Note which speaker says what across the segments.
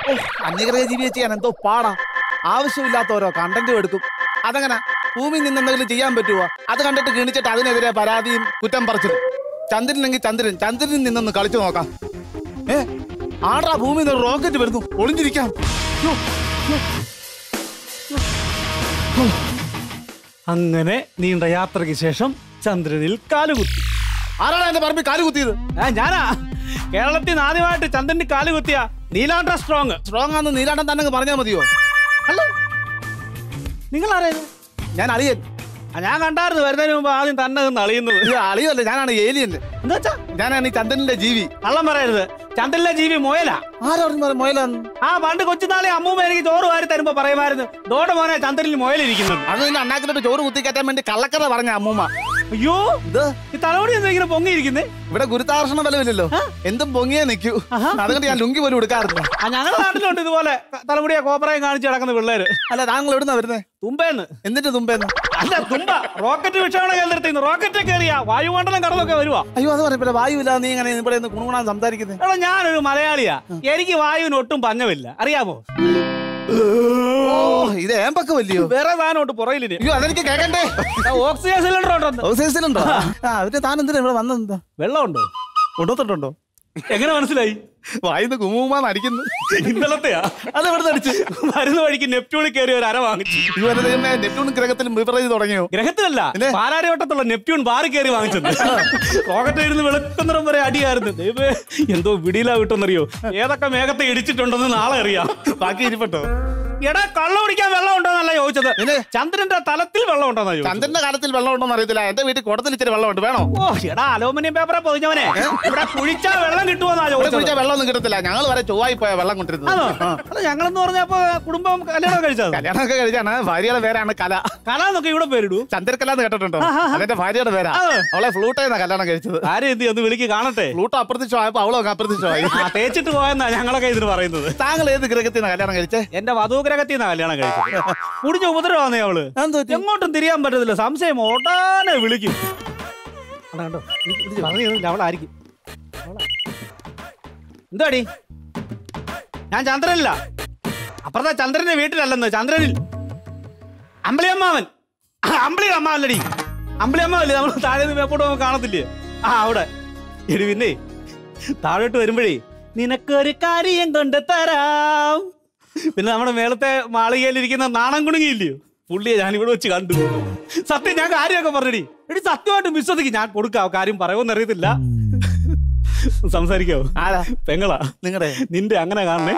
Speaker 1: അന്യഗ്രഹ ജീവിയെ ചെയ്യാൻ എന്തോ പാടാ ആവശ്യമില്ലാത്ത ഓരോ കണ്ടന്റും എടുക്കും അതങ്ങനെ ഭൂമിയിൽ നിന്ന് എന്തെങ്കിലും ചെയ്യാൻ പറ്റുമോ അത് കണ്ടിട്ട് ഗണിച്ചിട്ട് അതിനെതിരെ പരാതിയും കുറ്റം പറിച്ചിട്ടും ചന്ദ്രനെങ്കിൽ ചന്ദ്രൻ ചന്ദ്രനിൽ നിന്നൊന്ന് കളിച്ചു നോക്കാം ഏ ആടാ ഭൂമിയിൽ നിന്ന് റോക്കറ്റ് വരുന്നു ഒളിഞ്ഞിരിക്കാം യ്യോ, യ്യോ.
Speaker 2: അങ്ങനെ നീണ്ട യാത്രയ്ക്ക് ശേഷം ചന്ദ്രനിൽ കാലുകുത്തി
Speaker 1: ആരാടാ എന്റെ പറമ്പിൽ കാല് കുത്തിയത്
Speaker 2: ആ ഞാനാ കേരളത്തിൽ നിന്ന് ആദ്യമായിട്ട് ചന്ദ്രനിൽ കാലുകുത്തിയ നീലാണ്ട്ര സ്ട്രോങ്
Speaker 1: സ്ട്രോങ് ആണെന്ന് നീലാണ്ടൻ തന്നെ അങ്ങ് പറഞ്ഞാൽ മതിയോ അല്ല
Speaker 2: നിങ്ങൾ ആരായിരുന്നു
Speaker 1: ഞാൻ അളിയൻ
Speaker 2: ആ, ഞാൻ കണ്ടായിരുന്നു വരുന്നതിന് മുമ്പ് ആദ്യം തന്നെ നിന്ന് അളിയുന്നത്
Speaker 1: ഇത് അളിയല്ല ഞാനാണ് ഏലിയൻ
Speaker 2: എന്താ വെച്ചാ
Speaker 1: ഞാനാണ് ഈ ചന്ദ്രനിലെ ജീവി
Speaker 2: കള്ളം പറയരുത് ചന്ദ്രനിലെ ജീവി മുയലാ
Speaker 1: ആരാ മൊയലാന്ന്
Speaker 2: ആ പണ്ട് കൊച്ചുനാളെ അമ്മൂമ്മ എനിക്ക് ചോറ് വാരി തരുമ്പോ പറയുമായിരുന്നു ഡോടെ മോനെ ചന്ദ്രനിൽ മുയലിരിക്കുന്നത്
Speaker 1: അത് നിന്റെ അണ്ണാക്കിലോട്ട് ചോറ് കുത്തിക്കറ്റാൻ വേണ്ടി കള്ളക്കഥ പറഞ്ഞ അമ്മൂമ്മ
Speaker 2: അയ്യോ
Speaker 1: ഇത്
Speaker 2: ഈ തലമുടി എന്താ ഇങ്ങനെ പൊങ്ങിയിരിക്കുന്നേ
Speaker 1: ഇവിടെ ഗുരുത്താകർഷണ ബലമില്ലല്ലോ എന്തും പൊങ്ങിയേ നിൽക്കൂ അതുകൊണ്ട് ഞാൻ ലുങ്കി പോലും എടുക്കാറില്ല
Speaker 2: ആ ഞങ്ങളുടെ നാട്ടിലുണ്ട് ഇതുപോലെ ക- തലമുടിയെ കോപ്പറയും കാണിച്ച് കിടക്കുന്ന പിള്ളേര്
Speaker 1: അല്ല താങ്കൾ എവിടുന്നാ വരുന്നത്
Speaker 2: തുമ്പേന്ന്
Speaker 1: എന്നിട്ട് തുമ്പേന്ന്
Speaker 2: അല്ല തുമ്പ റോക്കറ്റ് വിക്ഷേപണ കേന്ദ്രത്തിൽ റോക്കറ്റ് കയറിയാ വായുമണ്ഡലം കടന്നൊക്കെ വരുവാ
Speaker 1: അയ്യോ അത് പറയപ്പില്ല വായുവില്ല നീ ഇങ്ങനെ ഇവിടെ നിന്ന് കുണുകുണാൻ സംസാരിക്കുന്നത്
Speaker 2: എടാ ഞാനൊരു മലയാളിയാ എനിക്ക് വായുവിന് ഒട്ടും പഞ്ഞമില്ല അറിയാമോ
Speaker 1: ഓ ഇത് ഏമ്പക്കമല്ലയോ
Speaker 2: വേറെ സാധനമുണ്ട് പുറയിലിന്
Speaker 1: അയ്യോ അതെനിക്ക് കേക്കണ്ടേ
Speaker 2: ഓക്സിജൻ സിലിണ്ടർ ഉണ്ടെന്ന്
Speaker 1: ഓസൈസിലുണ്ടോ ആ അവര് താൻ എന്തിനാ ഇവിടെ വന്നെന്താ
Speaker 2: വെള്ളമുണ്ടോ
Speaker 1: കൊണ്ടുവന്നിട്ടുണ്ടോ
Speaker 2: എങ്ങനെ മനസ്സിലായി
Speaker 1: വായിന്ന് കുമുമാന്ന് അടിക്കുന്നു
Speaker 2: ഇന്നലത്തെയാ
Speaker 1: അത് എവിടെ അടിച്ച്
Speaker 2: വരുന്ന വഴിക്ക് നെപ്റ്റ്യൂണിൽ കയറി ഒരു അര വാങ്ങിച്ചു
Speaker 1: ഇതുവരെ ദൈവമേ നെപ്റ്റ്യൂൺ ഗ്രഹത്തിൽ വിപരീത തുടങ്ങിയോ
Speaker 2: ഗ്രഹത്തിലല്ല
Speaker 1: പിന്നെ?
Speaker 2: പാലാരിവട്ടത്തുള്ള നെപ്റ്റ്യൂൺ ബാറി കയറി വാങ്ങിച്ചത് റോക്കറ്റ് ഇരുന്ന് വെളുക്കുന്നിടം വരെ അടിയായിരുന്നു ദൈവമേ എന്തോ വിടിയിലാ വിട്ടെന്നറിയോ ഏതൊക്കെ മേഘത്തെ ഇടിച്ചിട്ടുണ്ടെന്ന് നാളെ അറിയാം
Speaker 1: ബാക്കി ഇരിപ്പട്ടോ
Speaker 2: എടാ കള്ളം കുടിക്കാൻ വെള്ളം ഉണ്ടോന്നല്ല ചോദിച്ചത്
Speaker 1: പിന്നെ?
Speaker 2: ചന്ദ്രന്റെ തലത്തിൽ വെള്ളം ഉണ്ടോന്നാ ചോദിച്ചത്
Speaker 1: ചന്ദ്രന്റെ കാലത്തിൽ വെള്ളം ഉണ്ടോന്ന് അറിയത്തില്ല എന്റെ വീട്ടിൽ കുടത്തിൽ ഇച്ചിരി വെള്ളമുണ്ട് വേണോ
Speaker 2: ഓ എടാ അലൂമിനിയം പേപ്പറെ പൊതിഞ്ഞവനെ ഇവിടെ കുഴിച്ചാ വെള്ളം കിട്ടുമോന്നാ
Speaker 1: ഇവിടെ
Speaker 2: ചോദിച്ചത്
Speaker 1: കുടിച്ചാൽ വെള്ളമൊന്നും കിട്ടത്തില്ല ഞങ്ങൾ വരെ ചൊവ്വായി പോയ വെള്ളം കൊണ്ടിരുന്നത്
Speaker 2: ആണോ
Speaker 1: ആ.
Speaker 2: അല്ല ഞങ്ങളെന്ന് പറഞ്ഞപ്പോ കുടുംബം കല്യാണം കഴിച്ചത്
Speaker 1: കല്യാണമൊക്കെ കഴിച്ചാണ് ഭാര്യയുടെ പേരാണ് കല
Speaker 2: കലാന്നൊക്കെ ഇവിടെ പേരിടൂ
Speaker 1: ചന്ദ്രകല എന്ന് കേട്ടിട്ടുണ്ടോ അതെന്റെ ഭാര്യയുടെ പേരാ
Speaker 2: ആ.
Speaker 1: അവളെ ഫ്ലൂട്ടായിരുന്ന കല്യാണം കഴിച്ചത്
Speaker 2: ആരെ എന്ത് ഒന്ന് വിളിക്ക് കാണട്ടെ
Speaker 1: ഫ്ലൂട്ട് അപ്രത്യക്ഷമായപ്പോ അവളൊക്കെ അപ്രത്യക്ഷമായി
Speaker 2: ആ തേച്ചിട്ട് പോയെന്നാ ഞങ്ങളൊക്കെ ഇതിന് പറയുന്നത്
Speaker 1: താങ്കൾ ഏത് ഗ്രഹത്തിൽ നിന്ന് കല്യാണം കഴിച്ചേ
Speaker 2: എന്റെ വധുഗ്രഹത്തിൽ നിന്നാ കല്യാണം കഴിച്ചത് കുടിഞ്ഞ ഉപദ്രവാന്നേ അവള്
Speaker 1: എന്ത് പറ്റി?
Speaker 2: എങ്ങോട്ടും തിരിയാൻ പറ്റത്തില്ല സംശയം ഓടാനെ വിളിക്കും കണ്ടോ, കണ്ടോ പറഞ്ഞു തരുന്നില്ല, അവളായിരിക്കും അവളാ. എന്തുവാടി ഞാൻ ചന്ദ്രനില്ല അപ്പുറത്തെ ചന്ദ്രന്റെ വീട്ടിലല്ലെന്ന് ചന്ദ്രനിൽ അമ്പളിയമ്മാവൻ ആ, അമ്പിളി അമ്മാവല്ലടി അമ്പിളി അമ്മാവല്ലേ നമ്മൾ താഴെ നിന്ന് മേപ്പോട്ട് പോകുമ്പോൾ കാണത്തില്ലേ ആ അവിടെ എടി പിന്നെ താഴോട്ട് വരുമ്പോഴേ നിനക്കൊരു കാര്യം കൊണ്ട് തരാം പിന്നെ നമ്മുടെ മേളത്തെ മാളികയിലിരിക്കുന്ന നാണം കുണുങ്ങിയില്ലയോ പുള്ളിയെ ഞാൻ ഇവിടെ വെച്ച് കണ്ടു സത്യം ഞാൻ കാര്യമൊക്കെ പറഞ്ഞടി എടി സത്യമായിട്ടും വിശ്വസിക്കും ഞാൻ കൊടുക്കാം കാര്യം പറയുമെന്ന് അറിയത്തില്ല സംസാരിക്കാവോ
Speaker 1: ആരാ
Speaker 2: പെങ്ങളാ
Speaker 1: നിങ്ങളുടെ
Speaker 2: നിന്റെ അങ്ങനെ കാണണേ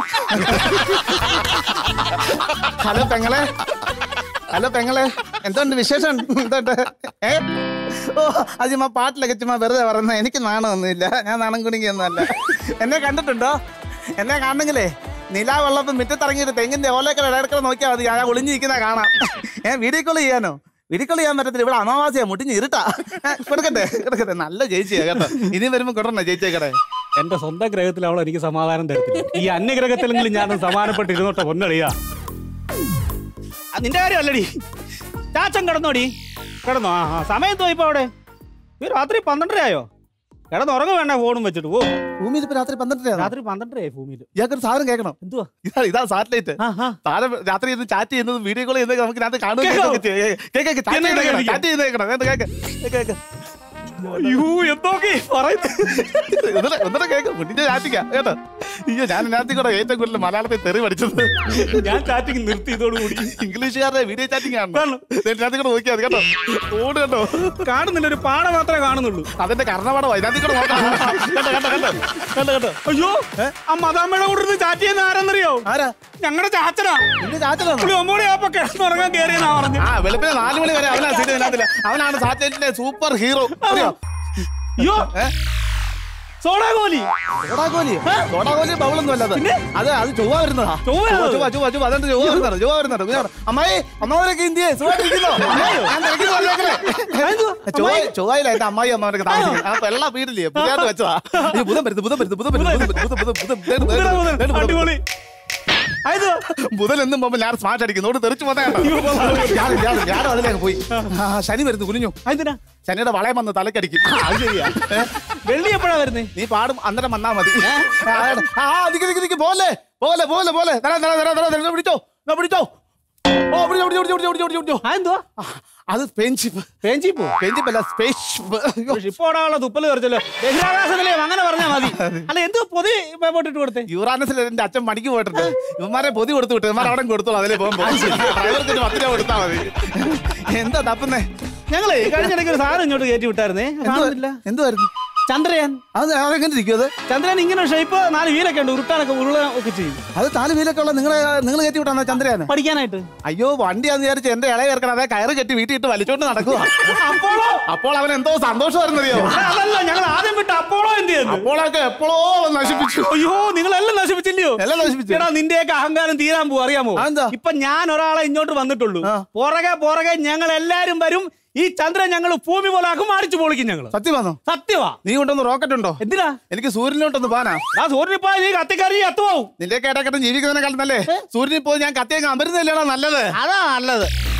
Speaker 1: ഹലോ പെങ്ങളെ ഹലോ പെങ്ങളെ എന്തുണ്ട് വിശേഷം എന്തുണ്ട് ഏ ഓ അത് ചുമ്മാ പാട്ടിലൊക്കെ ചുമ്മാ വെറുതെ പറയുന്ന എനിക്ക് നാണമൊന്നുമില്ല ഞാൻ നാണം കുണിക്കൊന്നുമല്ല എന്നെ കണ്ടിട്ടുണ്ടോ എന്നെ കാണണമെങ്കിലേ നിലാവെള്ളപ്പം മുറ്റത്തിറങ്ങിയിട്ട് തെങ്ങിന്റെ ഓലയൊക്കെ ഇടയ്ക്കിടെ നോക്കിയാൽ മതി ഞാൻ ഒളിഞ്ഞിരിക്കുന്ന കാണാം ഏ വീഡിയോ കോൾ ചെയ്യാനോ വീഡിയോ കോൾ ചെയ്യാൻ പറ്റത്തില്ല ഇവിടെ അമാവാസിയാ മുട്ടിഞ്ഞ് ഇരുട്ടാ ഏ, കൊടുക്കട്ടെ കൊടുക്കട്ടെ നല്ല ചേച്ചിയാ കേട്ടോ ഇനി വരുമ്പോ കൊടുക്കണേ ചേച്ചിയേക്കടെ
Speaker 2: എന്റെ സ്വന്തം ഗ്രഹത്തിൽ അവൾ എനിക്ക് സമാധാനം തരത്തില്ല ഈ അന്യഗ്രഹത്തിലെങ്കിലും ഞാൻ സമാധാനപ്പെട്ടിരുന്നോട്ടെ പൊന്നളിയാ ആ, നിന്റെ കാര്യമല്ലടി ചാച്ചൻ കിടന്നോടി കിടന്നോ ആ ആ സമയം തോയിപ്പോ അവിടെ ഈ രാത്രി പന്ത്രണ്ടരയായോ കിടന്നുറങ്ങ വേണ്ട ഫോണും വെച്ചിട്ട് ഓ
Speaker 1: ഭൂമിയിൽ ഇപ്പൊ രാത്രി പന്ത്രണ്ടര
Speaker 2: രാത്രി പന്ത്രണ്ടരയായി ഭൂമിയിൽ
Speaker 1: ഇയാൾക്കൊരു സാധനം കേൾക്കണം
Speaker 2: എന്തുവാ
Speaker 1: ഇതാ ഇതാ സാറ്റലൈറ്റ്
Speaker 2: ആ ആ
Speaker 1: താരം രാത്രി ഇരുന്ന് ചാറ്റ് ചെയ്യുന്നതും വീഡിയോ കോൾ ചെയ്യുന്നതൊക്കെ നമുക്ക് ഇതിനകത്ത് കാണുകയും
Speaker 2: കേൾക്കാവോ?
Speaker 1: കേൾക്കുകയും ചെയ്യാം. കേക്ക് കേക്ക് ചാറ്റ്
Speaker 2: എന്നാ
Speaker 1: ചെയ്തേക്കണം,
Speaker 2: കേൾക്കാം.
Speaker 1: ചാറ്റ് ചെയ്തേക്കണം. വേണ്ട കേക്ക്. Cake cake.
Speaker 2: അയ്യോ എന്തൊക്കെ പറയുന്നത്
Speaker 1: ഒന്നുകൂടെ- ഒന്നുകൂടെ കേക്ക്. മുന്നിന്റെ ചാറ്റിക്കാ, കേട്ടോ. അയ്യോ ഞാൻ ഇതിനകത്ത് കൂടെ ഏറ്റവും കൂടുതൽ മലയാളത്തിൽ തെറി പഠിച്ചത്
Speaker 2: ഞാൻ ചാറ്റിങ് നിർത്തി ഇതോടുകൂടി
Speaker 1: ഇംഗ്ലീഷുകാരുടെ വീഡിയോ ചാറ്റിംഗ് ആണ്
Speaker 2: കാണണം.
Speaker 1: ഇതിനകത്ത് കൂടെ നോക്കിയാൽ കേട്ടോ തോട് കണ്ടോ
Speaker 2: കാണുന്നില്ല ഒരു പാട മാത്രമേ കാണുന്നുള്ളൂ
Speaker 1: അതിന്റെ കർണപടം ഇതിനകത്ത് കൂടെ നോക്കാം കണ്ടോ കണ്ടോ കണ്ടോ കണ്ടോ കണ്ടോ
Speaker 2: അയ്യോ ആ മതാമ്മയുടെ കൂടെ ഇരുന്ന് ചാറ്റ് ചെയ്യുന്ന ആരെന്നറിയോ
Speaker 1: ആരാ
Speaker 2: ഞങ്ങളുടെ ചാച്ചനാ
Speaker 1: നിന്റെ ചാറ്റലാണോ
Speaker 2: പുള്ളി ഒമ്പത് ആയപ്പോ കിടന്നുറങ്ങാൻ കയറിയെന്നാ പറഞ്ഞു
Speaker 1: ആ വെളുപ്പിന് നാല് മണി വരെ അവനാ സീറ്റ് ഇതിനകത്തില്ല അവനാണ് സാറ്റലൈറ്റിന്റെ സൂപ്പർ ഹീറോ അറിയോ
Speaker 2: അയ്യോ സോഡാ കോലി
Speaker 1: കോടാകോലി കോടാകോലി ബൗളൊന്നും അല്ലത് അത് അത് ചൊവ്വ വരുന്നതാ
Speaker 2: ചൊവ്വയാണോ?
Speaker 1: ചൊവ്വ ചൊവ്വ ചൊവ്വ അതെന്ത് ചൊവ്വ വരുന്നത് ചൊവ്വ വരുന്നത് കുഞ്ഞാറ്. അമ്മായി അമ്മാവരൊക്കെ ഇന്ത്യയെ സുഖമായിട്ടിരിക്കുന്നോ ഞാൻ തിരക്കിന്ന് വന്നേക്കണേ. ചൊവ്വ ചൊവ്വയില എന്റെ അമ്മായി അമ്മാവരൊക്കെ താമസിക്കുന്നത് ആ വെള്ള വീടില്ലേ പുതിയത് വെച്ചതാ ഈ ബുധം വരുന്നു ബുധം വരുന്നു ബുധം വരുന്നു ബുധം വരുന്നു ബുധം ബുധം ബുധം ബുധം
Speaker 2: ബുധം, ബുധം.
Speaker 1: ബുധം ബുധം
Speaker 2: അടിപൊളി അത്
Speaker 1: ബുധൻ എന്നും പോകുമ്പോ ഞാൻ സ്മാർട്ട് അടിക്കുന്നു ഓട് തെറിച്ചു പോന്നെ ഞാൻ ഞാൻ ഞാൻ അതിലേക്ക് പോയി ആ, ശനി വരുന്നു കുനിഞ്ഞു
Speaker 2: എന്തിനാ
Speaker 1: ശനിയുടെ വളയം വന്ന് തലക്കടിക്കും
Speaker 2: അത് ശരിയാ വെള്ളി എപ്പോഴാ വരുന്നേ
Speaker 1: നീ പാടും അന്നേരം വന്നാ മതി ആ, ആ ദിക്ക് ദിക്ക് ദിക്ക് പോലെ പോലെ പോലെ പോലെ തരാം തരാം തരാം തരാം തരാം പിടിച്ചോ എന്നാ പിടിച്ചോ ഓ പിടിച്ചോ പിടിച്ചോ പിടിച്ചോ പിടിച്ചോ പിടിച്ചോ പിടിച്ചോ
Speaker 2: ആ എന്തുവാ
Speaker 1: ആ, അത് സ്പെയിൻഷിപ്പ്
Speaker 2: പേഞ്ചി പോ
Speaker 1: സ്പെയിൻഷിപ്പ് അല്ല സ്പേസ്ഷിപ്പ്
Speaker 2: ഷിപ്പ് ഓടാനുള്ള തുപ്പല് തെറിച്ചല്ലോ ബഹിരാകാശ നിലയം അങ്ങനെ പറഞ്ഞാ മതി അല്ല എന്ത് പൊതി പോട്ടിട്ട് കൊടുത്തേ
Speaker 1: യുറാനസിൽ എന്റെ അച്ഛൻ പണിക്ക് പോയിട്ടുണ്ട് ഇവന്മാരെ പൊതി കൊടുത്തു വിട്ടു ഇവന്മാർ അവിടെ കൊടുത്തോളൂ അതിലേ പോകുമ്പോ ഡ്രൈവർക്ക് ഒരു പത്ത് രൂപ കൊടുത്താൽ മതി എന്താ തപ്പുന്നേ
Speaker 2: ഞങ്ങളേ കഴിഞ്ഞിടയ്ക്ക് ഒരു സാധനം ഇങ്ങോട്ട് കയറ്റി വിട്ടായിരുന്നേ കാണുന്നില്ല
Speaker 1: എന്തുവായിരുന്നു
Speaker 2: ചന്ദ്രയാൻ
Speaker 1: അത് അതെങ്ങനെ ഇരിക്കും അത്
Speaker 2: ചന്ദ്രൻ ഇങ്ങനെ ഷേപ്പ് നാല് വീലൊക്കെ ഉണ്ട് ഉരുട്ടാനൊക്കെ ഉരുള ഒക്കെ ചെയ്യും
Speaker 1: അത് നാല് വീലൊക്കെ ഉള്ള നിങ്ങളെ നിങ്ങൾ കയറ്റി വിട്ടാ ചന്ദ്രയാന്
Speaker 2: പഠിക്കാനായിട്ട്
Speaker 1: അയ്യോ വണ്ടിയാന്ന് വിചാരിച്ച് എന്റെ ഇളയ ചേർക്കണം അതേ കയറ് കെട്ടി വീട്ടിൽ ഇട്ട് വലിച്ചോണ്ട് നടക്കുക
Speaker 2: അപ്പോളോ
Speaker 1: അപ്പോൾ അവൻ എന്തോ സന്തോഷമായിരുന്നറിയോ
Speaker 2: അല്ല, അതല്ല ഞങ്ങൾ ആദ്യം വിട്ട അപ്പോളോ എന്ത് ചെയ്യുന്നു
Speaker 1: അപ്പോഴൊക്കെ എപ്പോഴോ നശിപ്പിച്ചു
Speaker 2: അയ്യോ നിങ്ങളെല്ലാം നശിപ്പിച്ചില്ലയോ
Speaker 1: എല്ലാം നശിപ്പിച്ചു
Speaker 2: എടാ നിന്റെയൊക്കെ അഹങ്കാരം തീരാൻ പോകും അറിയാമോ
Speaker 1: അതെന്താ?
Speaker 2: ഇപ്പൊ ഞാൻ ഒരാളെ ഇങ്ങോട്ട് വന്നിട്ടുള്ളൂ
Speaker 1: ആ.
Speaker 2: പുറകെ പുറകെ ഞങ്ങൾ എല്ലാരും വരും ഈ ചന്ദ്രൻ ഞങ്ങൾ ഭൂമി പോലെ ആക്കും അടിച്ചു പൊളിക്കും ഞങ്ങൾ
Speaker 1: സത്യം വന്നോ
Speaker 2: സത്യവാ
Speaker 1: നീ കൊണ്ടൊന്ന് റോക്കറ്റ് ഉണ്ടോ
Speaker 2: എന്തിനാ
Speaker 1: എനിക്ക് സൂര്യനിലോട്ടൊന്ന് പോകാനാ
Speaker 2: ആ സൂര്യനിൽ പോയാൽ നീ കത്തിക്കറി എത്തുപോകും
Speaker 1: നിന്റെ കേട്ടക്കെട്ടും ജീവിക്കുന്നതിനെക്കാളും നല്ലേ സൂര്യനിൽ പോയി ഞാൻ കത്തിയങ്ങ് അമരുന്നില്ലടാ നല്ലത്
Speaker 2: അതാ നല്ലത്